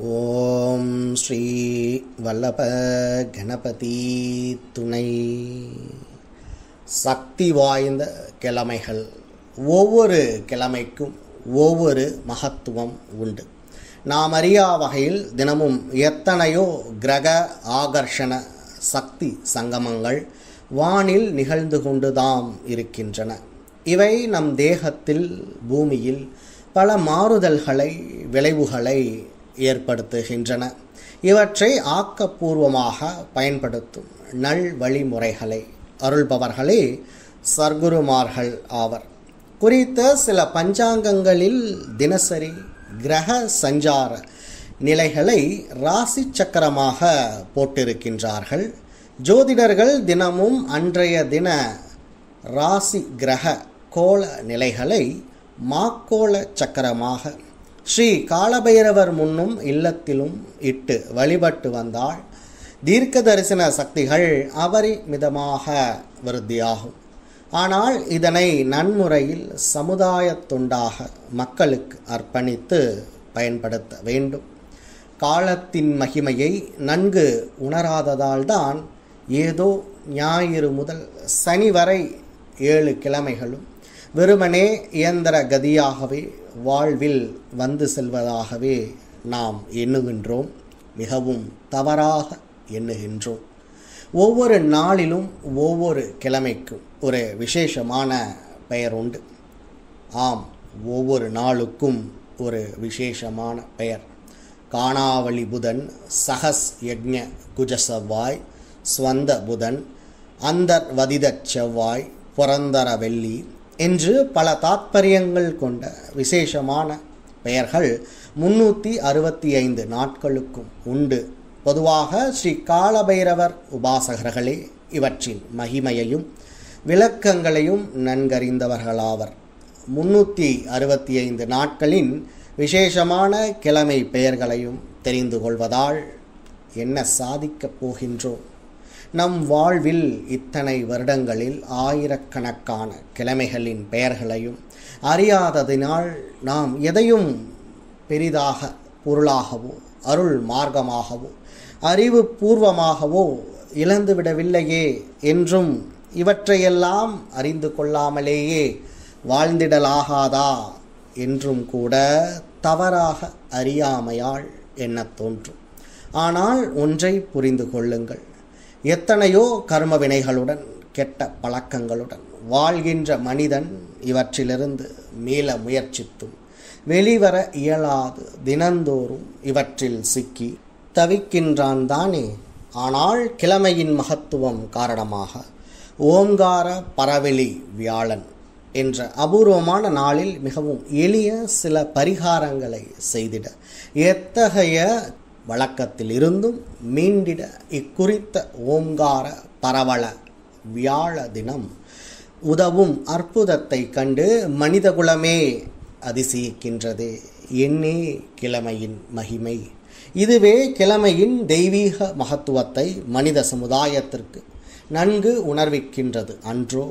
ஓம் ஸ்ரீ வல்லப கணபதி துணை சக்தி வாய்ந்த கிழமைகள் ஒவ்வொரு கிழமைக்கும் ஒவ்வொரு மகத்துவம் உண்டு நாம் அறியா வகையில் தினமும் எத்தனையோ கிரக ஆகர்ஷண சக்தி சங்கமங்கள் வானில் நிகழ்ந்து கொண்டுதாம் இருக்கின்றன இவை நம் தேகத்தில் பூமியில் பல மாறுதல்களை விளைவுகளை ஏற்படுத்துகின்றன இவற்றை ஆக்கப்பூர்வமாக பயன்படுத்தும் நல் வழிமுறைகளை அருள்பவர்களே சர்க்குருமார்கள் ஆவர் குறித்த சில பஞ்சாங்கங்களில் தினசரி கிரக சஞ்சார நிலைகளை ராசி சக்கரமாக போட்டிருக்கின்றார்கள் ஜோதிடர்கள் தினமும் அன்றைய தின ராசி கிரக கோள நிலைகளை மாக்கோள சக்கரமாக ஸ்ரீ காலபைரவர் முன்னும் இல்லத்திலும் இட்டு வழிபட்டு வந்தால் தீர்க்க தரிசன சக்திகள் அபரிமிதமாக விருத்தியாகும் ஆனால் இதனை நன்முறையில் சமுதாய தொண்டாக மக்களுக்கு அர்ப்பணித்து பயன்படுத்த வேண்டும் காலத்தின் மகிமையை நன்கு உணராததால்தான் ஏதோ ஞாயிறு முதல் சனி வரை ஏழு கிழமைகளும் வெறுமனே இயந்திர கதியாகவே வாழ்வில் வந்து செல்வதாகவே நாம் எண்ணுகின்றோம் மிகவும் தவறாக எண்ணுகின்றோம் ஒவ்வொரு நாளிலும் ஒவ்வொரு கிழமைக்கும் ஒரு விசேஷமான பெயர் உண்டு ஆம் ஒவ்வொரு நாளுக்கும் ஒரு விசேஷமான பெயர் காணாவளி புதன் சகஸ் யக்ஞ குஜ செவ்வாய் ஸ்வந்த புதன் அந்தர் வதிதச் செவ்வாய் புரந்தர வெள்ளி என்று பல தாத்பரியங்கள் கொண்ட விசேஷமான பெயர்கள் முன்னூற்றி அறுபத்தி ஐந்து நாட்களுக்கும் உண்டு பொதுவாக ஸ்ரீ காலபைரவர் உபாசகர்களே இவற்றின் மகிமையையும் விளக்கங்களையும் நன்கறிந்தவர்களாவர் முன்னூற்றி அறுபத்தி ஐந்து நாட்களின் விசேஷமான கிழமை பெயர்களையும் தெரிந்து கொள்வதால் என்ன சாதிக்கப் போகின்றோம் நம் வாழ்வில் இத்தனை வருடங்களில் ஆயிரக்கணக்கான கிழமைகளின் பெயர்களையும் அறியாததினால் நாம் எதையும் பெரிதாக பொருளாகவோ அருள் மார்க்கமாகவோ அறிவு பூர்வமாகவோ இழந்துவிடவில்லையே என்றும் இவற்றையெல்லாம் அறிந்து கொள்ளாமலேயே வாழ்ந்திடலாகாதா என்றும் கூட தவறாக அறியாமையால் எண்ணத் தோன்றும் ஆனால் ஒன்றை புரிந்து கொள்ளுங்கள் எத்தனையோ கர்ம வினைகளுடன் கெட்ட பழக்கங்களுடன் வாழ்கின்ற மனிதன் இவற்றிலிருந்து மீள முயற்சித்தும் வெளிவர இயலாது தினந்தோறும் இவற்றில் சிக்கி தவிக்கின்றான் தானே ஆனால் கிழமையின் மகத்துவம் காரணமாக ஓங்கார பரவெளி வியாழன் என்ற அபூர்வமான நாளில் மிகவும் எளிய சில பரிகாரங்களை செய்திட எத்தகைய வழக்கத்தில் இருந்தும் மீண்டிட இக்குறித்த ஓங்கார பரவள வியாழ தினம் உதவும் அற்புதத்தை கண்டு மனிதகுலமே அதிசயிக்கின்றது என்னே கிழமையின் மகிமை இதுவே கிழமையின் தெய்வீக மகத்துவத்தை மனித சமுதாயத்திற்கு நன்கு உணர்விக்கின்றது அன்றோ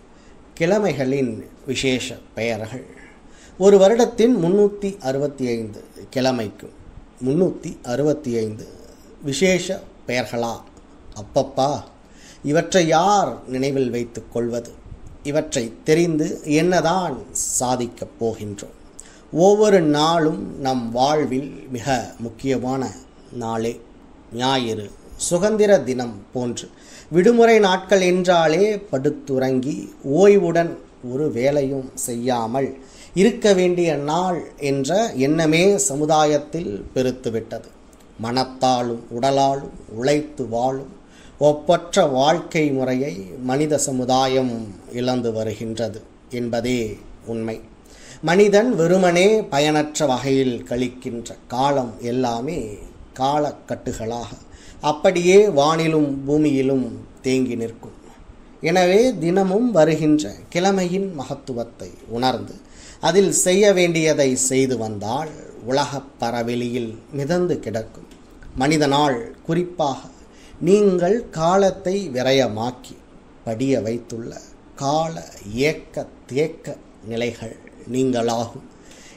கிழமைகளின் விசேஷ பெயர்கள் ஒரு வருடத்தின் முன்னூற்றி அறுபத்தி ஐந்து கிழமைக்கும் முன்னூற்றி அறுபத்தி ஐந்து விசேஷ பெயர்களா அப்பப்பா இவற்றை யார் நினைவில் வைத்துக் கொள்வது இவற்றை தெரிந்து என்னதான் சாதிக்கப் போகின்றோம் ஒவ்வொரு நாளும் நம் வாழ்வில் மிக முக்கியமான நாளே ஞாயிறு சுதந்திர தினம் போன்று விடுமுறை நாட்கள் என்றாலே படுத்துறங்கி ஓய்வுடன் ஒரு வேலையும் செய்யாமல் இருக்க வேண்டிய நாள் என்ற எண்ணமே சமுதாயத்தில் பெருத்துவிட்டது மனத்தாலும் உடலாலும் உழைத்து வாழும் ஒப்பற்ற வாழ்க்கை முறையை மனித சமுதாயம் இழந்து வருகின்றது என்பதே உண்மை மனிதன் வெறுமனே பயனற்ற வகையில் கழிக்கின்ற காலம் எல்லாமே காலக்கட்டுகளாக அப்படியே வானிலும் பூமியிலும் தேங்கி நிற்கும் எனவே தினமும் வருகின்ற கிழமையின் மகத்துவத்தை உணர்ந்து அதில் செய்ய வேண்டியதை செய்து வந்தால் உலகப் பரவெளியில் மிதந்து கிடக்கும் மனிதனால் குறிப்பாக நீங்கள் காலத்தை விரயமாக்கி படிய வைத்துள்ள கால ஏக்க தேக்க நிலைகள் நீங்களாகும்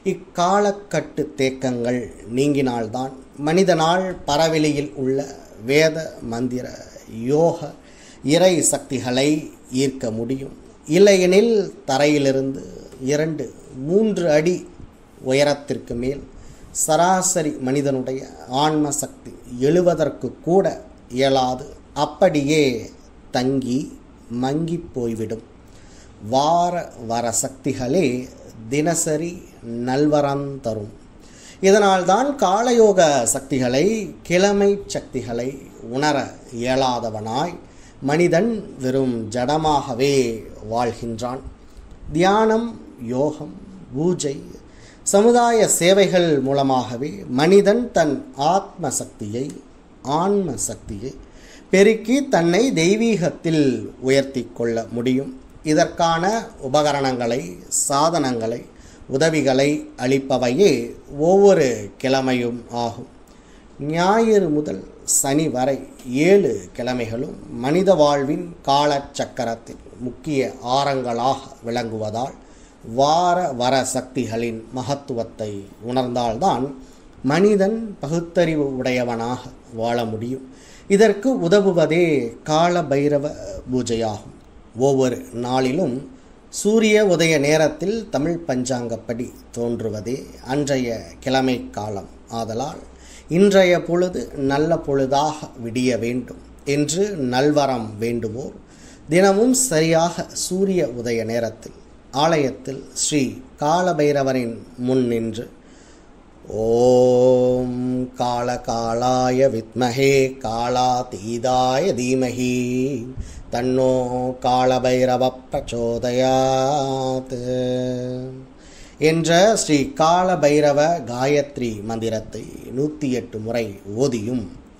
இக்காலக்கட்டு தேக்கங்கள் நீங்கினால்தான் மனிதனால் பரவெளியில் உள்ள வேத மந்திர யோக இறை சக்திகளை ஈர்க்க முடியும் இல்லையெனில் தரையிலிருந்து இரண்டு மூன்று அடி உயரத்திற்கு மேல் சராசரி மனிதனுடைய ஆன்ம சக்தி எழுவதற்கு கூட இயலாது அப்படியே தங்கி மங்கி போய்விடும் வார வர சக்திகளே தினசரி நல்வரம் தரும் இதனால்தான் காலயோக சக்திகளை கிழமை சக்திகளை உணர இயலாதவனாய் மனிதன் வெறும் ஜடமாகவே வாழ்கின்றான் தியானம் யோகம் பூஜை சமுதாய சேவைகள் மூலமாகவே மனிதன் தன் ஆத்ம சக்தியை ஆன்ம சக்தியை பெருக்கி தன்னை தெய்வீகத்தில் உயர்த்தி கொள்ள முடியும் இதற்கான உபகரணங்களை சாதனங்களை உதவிகளை அளிப்பவையே ஒவ்வொரு கிழமையும் ஆகும் ஞாயிறு முதல் சனி வரை ஏழு கிழமைகளும் மனித வாழ்வின் காலச்சக்கரத்தில் முக்கிய ஆரங்களாக விளங்குவதால் வார வர சக்திகளின் மகத்துவத்தை உணர்ந்தால்தான் மனிதன் பகுத்தறிவு உடையவனாக வாழ முடியும் இதற்கு உதவுவதே கால பைரவ பூஜையாகும் ஒவ்வொரு நாளிலும் சூரிய உதய நேரத்தில் தமிழ் பஞ்சாங்கப்படி தோன்றுவதே அன்றைய கிழமை காலம் ஆதலால் இன்றைய பொழுது நல்ல பொழுதாக விடிய வேண்டும் என்று நல்வரம் வேண்டுவோர் தினமும் சரியாக சூரிய உதய நேரத்தில் ஆலயத்தில் ஸ்ரீ காலபைரவரின் முன் நின்று ஓம் காலகாலாய வித்மஹே காலாதீதாய தீமஹி தன்னோ காலபைரவ பிரச்சோதயாத் என்ற ஸ்ரீ காலபைரவ காயத்ரி மந்திரத்தை நூற்றி எட்டு முறை ஓதியும்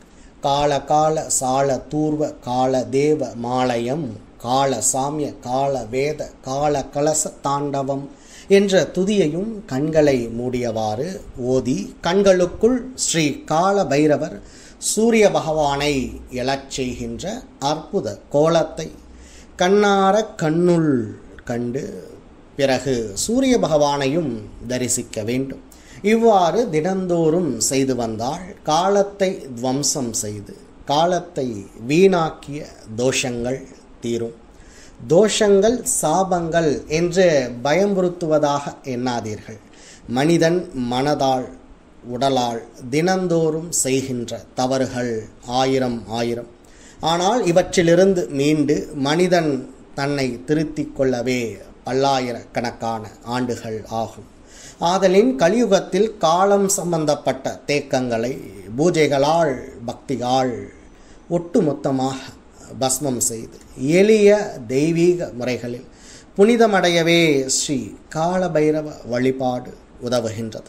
கால கால சால தூர்வ கால தேவ மாலயம் கால சாமிய கால வேத கால கலச தாண்டவம் என்ற துதியையும் கண்களை மூடியவாறு ஓதி கண்களுக்குள் ஸ்ரீ கால பைரவர் சூரிய பகவானை எழச் செய்கின்ற அற்புத கோலத்தை கண்ணார கண்ணுள் கண்டு பிறகு சூரிய பகவானையும் தரிசிக்க வேண்டும் இவ்வாறு தினந்தோறும் செய்து வந்தால் காலத்தை துவம்சம் செய்து காலத்தை வீணாக்கிய தோஷங்கள் தீரும் தோஷங்கள் சாபங்கள் என்று பயமுறுத்துவதாக எண்ணாதீர்கள் மனிதன் மனதால் உடலால் தினந்தோறும் செய்கின்ற தவறுகள் ஆயிரம் ஆயிரம் ஆனால் இவற்றிலிருந்து மீண்டு மனிதன் தன்னை திருத்திக் கொள்ளவே பல்லாயிரக்கணக்கான ஆண்டுகள் ஆகும் ஆதலின் கலியுகத்தில் காலம் சம்பந்தப்பட்ட தேக்கங்களை பூஜைகளால் பக்தியால் ஒட்டுமொத்தமாக பஸ்மம் செய்து எளிய தெய்வீக முறைகளில் புனிதமடையவே ஸ்ரீ காலபைரவ வழிபாடு உதவுகின்றது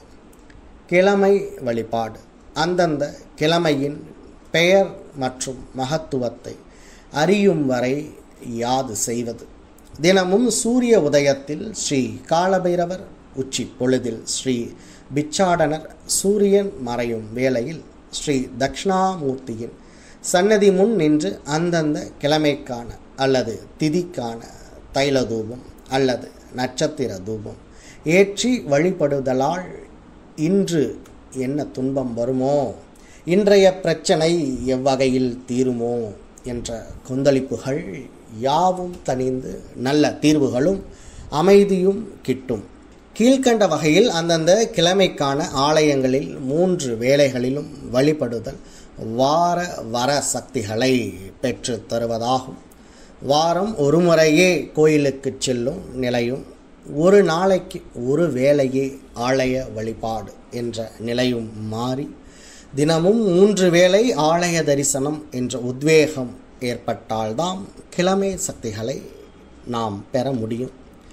கிழமை வழிபாடு அந்தந்த கிழமையின் பெயர் மற்றும் மகத்துவத்தை அறியும் வரை யாது செய்வது தினமும் சூரிய உதயத்தில் ஸ்ரீ காலபைரவர் உச்சி பொழுதில் ஸ்ரீ பிச்சாடனர் சூரியன் மறையும் வேளையில் ஸ்ரீ தக்ஷணாமூர்த்தியின் சன்னதி முன் நின்று அந்தந்த கிழமைக்கான அல்லது திதிக்கான தைல தூபம் அல்லது நட்சத்திர தூபம் ஏற்றி வழிபடுதலால் இன்று என்ன துன்பம் வருமோ இன்றைய பிரச்சனை எவ்வகையில் தீருமோ என்ற கொந்தளிப்புகள் யாவும் தணிந்து நல்ல தீர்வுகளும் அமைதியும் கிட்டும் கீழ்கண்ட வகையில் அந்தந்த கிழமைக்கான ஆலயங்களில் மூன்று வேளைகளிலும் வழிபடுதல் வார வர சக்திகளை பெற்று தருவதாகும் வாரம் ஒரு முறையே கோயிலுக்கு செல்லும் நிலையும் ஒரு நாளைக்கு ஒரு வேளையே ஆலய வழிபாடு என்ற நிலையும் மாறி தினமும் மூன்று வேளை ஆலய தரிசனம் என்ற உத்வேகம் ஏற்பட்டால்தான் கிழமை சக்திகளை நாம் பெற முடியும்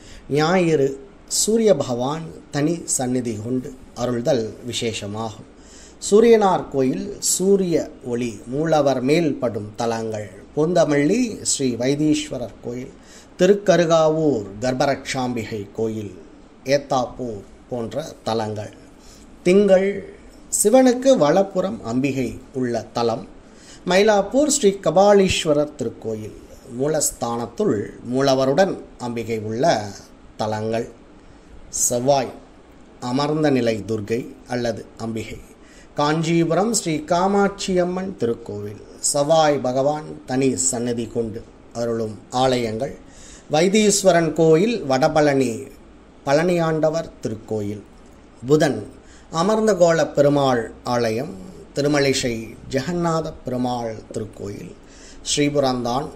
ஞாயிறு சூரிய பகவான் தனி சந்நிதி கொண்டு அருள்தல் விசேஷமாகும் சூரியனார் கோயில் சூரிய ஒளி மூலவர் மேல் படும் தலங்கள் பொந்தமல்லி ஸ்ரீ வைத்தீஸ்வரர் கோயில் திருக்கருகாவூர் கர்ப்பரட்சாம்பிகை கோயில் ஏத்தாப்பூர் போன்ற தலங்கள் திங்கள் சிவனுக்கு வலப்புறம் அம்பிகை உள்ள தலம் மயிலாப்பூர் ஸ்ரீ கபாலீஸ்வரர் திருக்கோயில் மூலஸ்தானத்துள் மூலவருடன் அம்பிகை உள்ள தலங்கள் செவ்வாய் அமர்ந்த நிலை துர்கை அல்லது அம்பிகை காஞ்சிபுரம் ஸ்ரீ காமாட்சியம்மன் திருக்கோவில் செவ்வாய் பகவான் தனி சன்னதி கொண்டு அருளும் ஆலயங்கள் வைத்தீஸ்வரன் கோயில் வடபழனி பழனியாண்டவர் திருக்கோயில் புதன் அமர்ந்தகோள பெருமாள் ஆலயம் திருமலிசை ஜெகநாத பெருமாள் திருக்கோயில் ஸ்ரீபுரந்தான்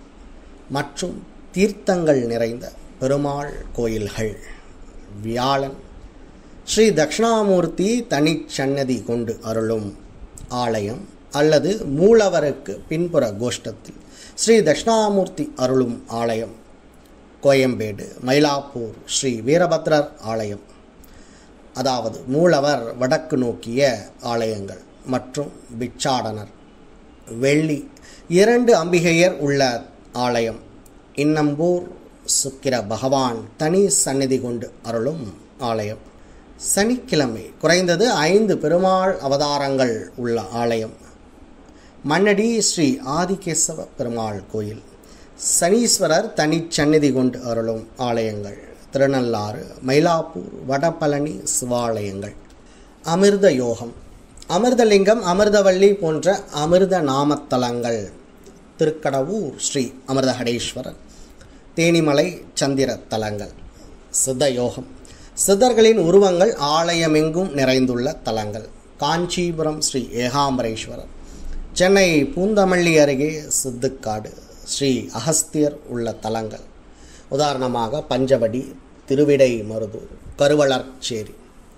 மற்றும் தீர்த்தங்கள் நிறைந்த பெருமாள் கோயில்கள் வியாழன் ஸ்ரீ தட்சிணாமூர்த்தி தனிச்சன்னதி கொண்டு அருளும் ஆலயம் அல்லது மூலவருக்கு பின்புற கோஷ்டத்தில் ஸ்ரீ தட்சிணாமூர்த்தி அருளும் ஆலயம் கோயம்பேடு மயிலாப்பூர் ஸ்ரீ வீரபத்ரர் ஆலயம் அதாவது மூலவர் வடக்கு நோக்கிய ஆலயங்கள் மற்றும் பிச்சாடனர் வெள்ளி இரண்டு அம்பிகையர் உள்ள ஆலயம் இன்னம்பூர் சுக்கிர பகவான் தனி சந்நிதி கொண்டு அருளும் ஆலயம் சனிக்கிழமை குறைந்தது ஐந்து பெருமாள் அவதாரங்கள் உள்ள ஆலயம் மன்னடி ஸ்ரீ ஆதிகேசவ பெருமாள் கோயில் சனீஸ்வரர் தனிச்சந்நிதி கொண்டு அருளும் ஆலயங்கள் திருநள்ளாறு மயிலாப்பூர் வடபழனி சிவாலயங்கள் அமிர்த யோகம் அமிர்தலிங்கம் அமிர்தவள்ளி போன்ற அமிர்த நாமத்தலங்கள் திருக்கடவூர் ஸ்ரீ அமிர்தஹடேஸ்வரர் தேனிமலை சந்திர தலங்கள் சித்த யோகம் சித்தர்களின் உருவங்கள் ஆலயமெங்கும் நிறைந்துள்ள தலங்கள் காஞ்சிபுரம் ஸ்ரீ ஏகாம்பரேஸ்வரர் சென்னை பூந்தமல்லி அருகே சித்துக்காடு ஸ்ரீ அகஸ்தியர் உள்ள தலங்கள் உதாரணமாக பஞ்சவடி திருவிடை மருதூர் கருவளர்ச்சேரி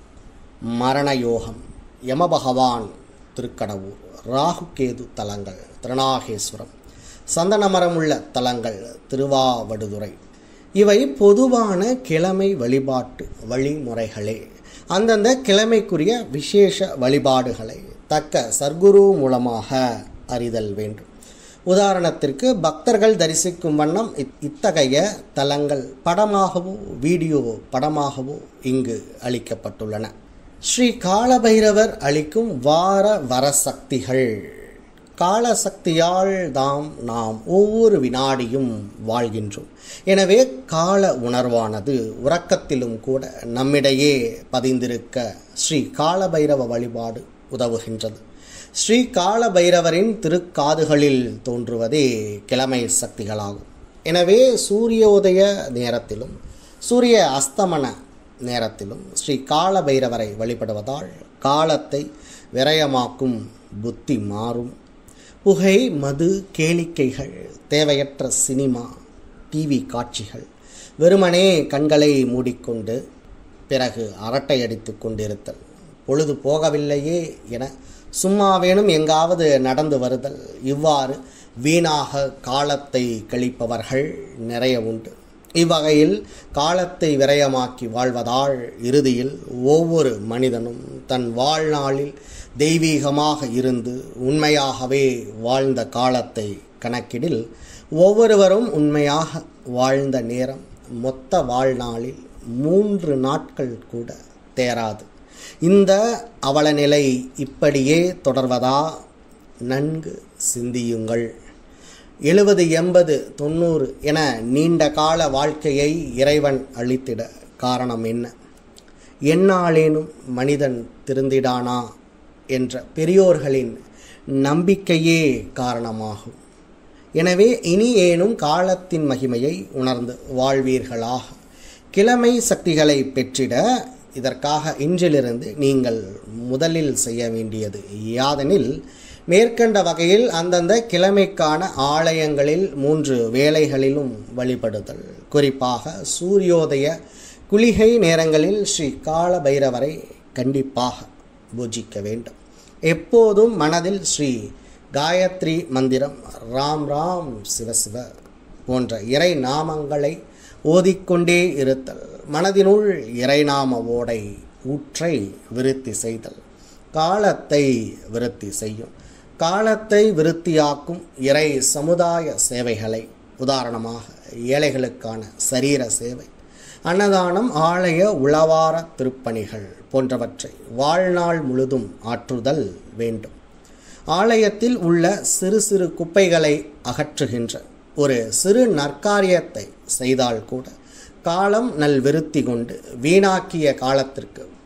மரண யோகம் யமபகவான் திருக்கடவூர் ராகுகேது தலங்கள் திருநாகேஸ்வரம் சந்தனமரம் உள்ள தலங்கள் திருவாவடுதுறை இவை பொதுவான கிழமை வழிபாட்டு வழிமுறைகளே அந்தந்த கிழமைக்குரிய விசேஷ வழிபாடுகளை தக்க சர்க்குரு மூலமாக அறிதல் வேண்டும் உதாரணத்திற்கு பக்தர்கள் தரிசிக்கும் வண்ணம் இத்- இத்தகைய தலங்கள் படமாகவோ வீடியோ படமாகவோ இங்கு அளிக்கப்பட்டுள்ளன ஸ்ரீ காலபைரவர் அளிக்கும் வார வரசக்திகள் காலசக்தியால் தாம் நாம் ஒவ்வொரு வினாடியும் வாழ்கின்றோம் எனவே கால உணர்வானது உறக்கத்திலும் கூட நம்மிடையே பதிந்திருக்க ஸ்ரீ காலபைரவ வழிபாடு உதவுகின்றது ஸ்ரீ காலபைரவரின் திருக்காதுகளில் தோன்றுவதே கிழமை சக்திகளாகும் எனவே சூரியோதய நேரத்திலும் சூரிய அஸ்தமன நேரத்திலும் ஸ்ரீ காலபைரவரை வழிபடுவதால் காலத்தை விரயமாக்கும் புத்தி மாறும் புகை மது கேளிக்கைகள் தேவையற்ற சினிமா டிவி காட்சிகள் வெறுமனே கண்களை மூடிக்கொண்டு பிறகு அரட்டை அடித்து கொண்டிருத்தல் பொழுது போகவில்லையே என சும்மாவேனும் எங்காவது நடந்து வருதல் இவ்வாறு வீணாக காலத்தை கழிப்பவர்கள் நிறைய உண்டு இவ்வகையில் காலத்தை விரயமாக்கி வாழ்வதால் இறுதியில் ஒவ்வொரு மனிதனும் தன் வாழ்நாளில் தெய்வீகமாக இருந்து உண்மையாகவே வாழ்ந்த காலத்தை கணக்கிடில் ஒவ்வொருவரும் உண்மையாக வாழ்ந்த நேரம் மொத்த வாழ்நாளில் மூன்று நாட்கள் கூட தேராது இந்த அவலநிலை இப்படியே தொடர்வதா நன்கு சிந்தியுங்கள் எழுபது எண்பது தொண்ணூறு என நீண்ட கால வாழ்க்கையை இறைவன் அளித்திட காரணம் என்ன எந்நாளேனும் மனிதன் திருந்திடானா என்ற பெரியோர்களின் நம்பிக்கையே காரணமாகும் எனவே இனி ஏனும் காலத்தின் மகிமையை உணர்ந்து வாழ்வீர்களாக கிழமை சக்திகளை பெற்றிட இதற்காக இன்றிலிருந்து நீங்கள் முதலில் செய்ய வேண்டியது யாதெனில் மேற்கண்ட வகையில் அந்தந்த கிழமைக்கான ஆலயங்களில் மூன்று வேளைகளிலும் வழிபடுதல் குறிப்பாக சூரியோதய குளிகை நேரங்களில் ஸ்ரீ கால பைரவரை கண்டிப்பாக பூஜிக்க வேண்டும் எப்போதும் மனதில் ஸ்ரீ காயத்ரி மந்திரம் ராம் ராம் சிவசிவ போன்ற இறை நாமங்களை ஓதிக்கொண்டே இருத்தல் மனதினுள் இறைநாம ஓடை ஊற்றை விருத்தி செய்தல் காலத்தை விருத்தி செய்யும் காலத்தை விருத்தியாக்கும் இறை சமுதாய சேவைகளை உதாரணமாக ஏழைகளுக்கான சரீர சேவை அன்னதானம் ஆலய உளவார திருப்பணிகள் போன்றவற்றை வாழ்நாள் முழுதும் ஆற்றுதல் வேண்டும் ஆலயத்தில் உள்ள சிறு சிறு குப்பைகளை அகற்றுகின்ற ஒரு சிறு நற்காரியத்தை செய்தால் கூட காலம் நல்விருத்தி கொண்டு வீணாக்கிய காலத்திற்கு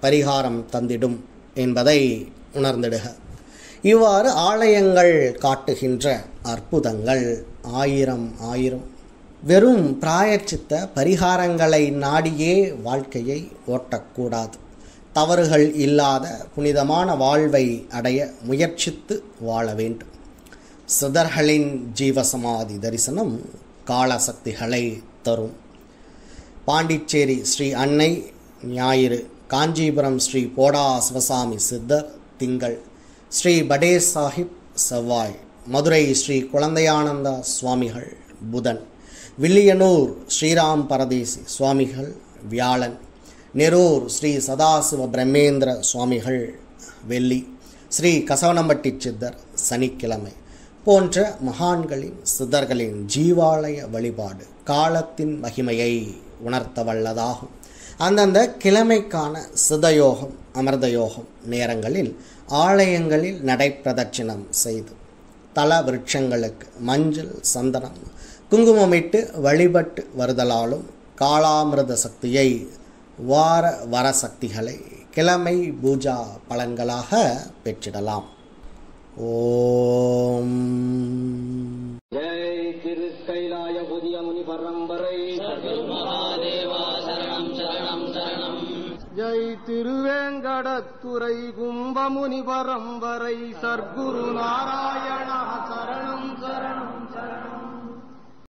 பரிகாரம் தந்திடும் என்பதை உணர்ந்திடுக இவ்வாறு ஆலயங்கள் காட்டுகின்ற அற்புதங்கள் ஆயிரம் ஆயிரம் வெறும் பிராயச்சித்த பரிகாரங்களை நாடியே வாழ்க்கையை ஓட்டக்கூடாது தவறுகள் இல்லாத புனிதமான வாழ்வை அடைய முயற்சித்து வாழ வேண்டும் சிதர்களின் ஜீவசமாதி தரிசனம் காலசக்திகளை தரும் பாண்டிச்சேரி ஸ்ரீ அன்னை ஞாயிறு காஞ்சிபுரம் ஸ்ரீ போடா சிவசாமி சித்தர் திங்கள் ஸ்ரீ படேஷ் சாஹிப் செவ்வாய் மதுரை ஸ்ரீ குழந்தையானந்த சுவாமிகள் புதன் வில்லியனூர் ஸ்ரீராம் பரதேசி சுவாமிகள் வியாழன் நெரூர் ஸ்ரீ சதாசிவ பிரம்மேந்திர சுவாமிகள் வெள்ளி ஸ்ரீ கசவனம்பட்டி சித்தர் சனிக்கிழமை போன்ற மகான்களின் சித்தர்களின் ஜீவாலய வழிபாடு காலத்தின் மகிமையை உணர்த்த வல்லதாகும் அந்தந்த கிழமைக்கான சிதயோகம் அமிர்த யோகம் நேரங்களில் ஆலயங்களில் நடைப்பிரதட்சிணம் செய்து தல விருட்சங்களுக்கு மஞ்சள் சந்தனம் குங்குமமிட்டு வழிபட்டு வருதலாலும் காலாமிருத சக்தியை வார வர சக்திகளை கிழமை பூஜா பலன்களாக பெற்றிடலாம் ஓம் ஜெய் திருக்கைலாய புதிய முனி பரம்பரை ஜெய் திருவேங்கடத்துறை கும்பமுனி பரம்பரை சர்க்குரு நாராயணா